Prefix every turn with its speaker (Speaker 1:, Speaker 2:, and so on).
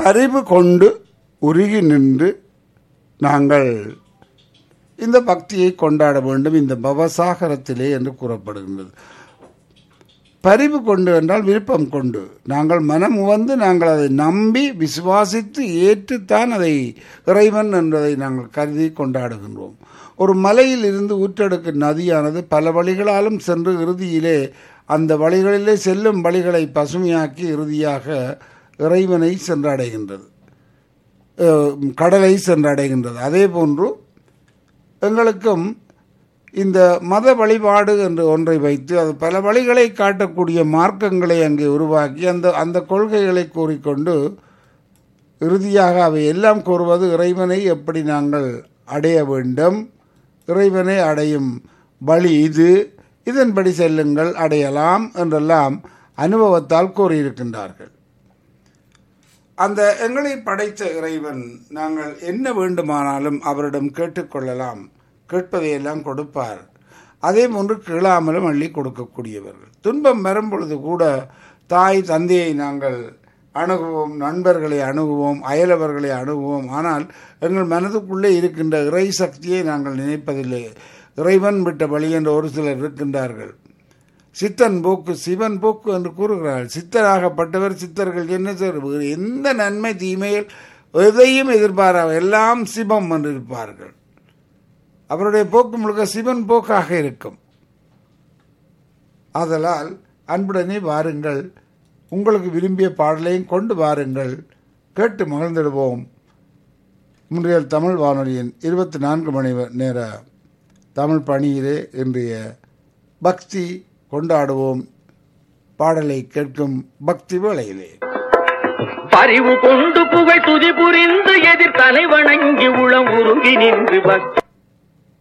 Speaker 1: பரிவு கொண்டு உருகி நின்று நாங்கள் இந்த பக்தியை கொண்டாட வேண்டும் இந்த பவசாகரத்திலே என்று கூறப்படுகின்றது பரிவு கொண்டு என்றால் விருப்பம் கொண்டு நாங்கள் மனம் உவந்து நாங்கள் அதை நம்பி விசுவாசித்து ஏற்றுத்தான் அதை இறைவன் என்பதை நாங்கள் கருதி கொண்டாடுகின்றோம் ஒரு மலையில் இருந்து ஊற்றெடுக்கும் நதியானது பல வழிகளாலும் சென்று இறுதியிலே அந்த வழிகளிலே செல்லும் வழிகளை பசுமையாக்கி இறுதியாக இறைவனை சென்றடைகின்றது அஹ், கடலை சென்றடைகின்றது அதே போன்று எங்களுக்கும் இந்த மத வழிபாடு என்று ஒன்றை வைத்து அது பல வழிகளை காட்டக்கூடிய மார்க்கங்களை அங்கே உருவாக்கி அந்த அந்த கொள்கைகளை கூறிக்கொண்டு இறுதியாக அவை எல்லாம் கூறுவது இறைவனை எப்படி நாங்கள் அடைய வேண்டும் இறைவனை அடையும் வழி இது இதன்படி செல்லுங்கள் அடையலாம் என்றெல்லாம் அனுபவத்தால் கூறியிருக்கின்றார்கள் அந்த எங்களை படைத்த இறைவன் நாங்கள் என்ன வேண்டுமானாலும் அவரிடம் கேட்டுக்கொள்ளலாம் கேட்பதையெல்லாம் கொடுப்பார் அதே போன்று கீழாமலும் அள்ளி கொடுக்கக்கூடியவர்கள் துன்பம் வரும் பொழுது கூட தாய் தந்தையை நாங்கள் அணுகுவோம் நண்பர்களை அணுகுவோம் அயலவர்களை அணுகுவோம் ஆனால் எங்கள் மனதுக்குள்ளே இருக்கின்ற இறை சக்தியை நாங்கள் நினைப்பதில்லை இறைவன் விட்ட வழி என்று ஒரு சிலர் இருக்கின்றார்கள் சித்தன் போக்கு சிவன் போக்கு என்று கூறுகிறார்கள் சித்தராகப்பட்டவர் சித்தர்கள் என்ன செய்வார்கள் எந்த நன்மை தீமையில் எதையும் எதிர்பாரா எல்லாம் சிவம் என்று இருப்பார்கள் அவருடைய போக்கு முழுக்க சிவன் போக்காக இருக்கும் ஆதலால் அன்புடனே வாருங்கள் உங்களுக்கு விரும்பிய பாடலையும் கொண்டு வாருங்கள் கேட்டு மகிழ்ந்திடுவோம் முன்றைய தமிழ் வானொலியின் இருபத்தி நான்கு மணி நேர தமிழ் பணியிலே இன்றைய பக்தி கொண்டாடுவோம் பாடலை கேட்கும் பக்தி வேளையிலே
Speaker 2: பரிவு கொண்டு புகழ் துதி புரிந்து எதிர் தலை வணங்கி உளம் உருகி நின்று பக்தி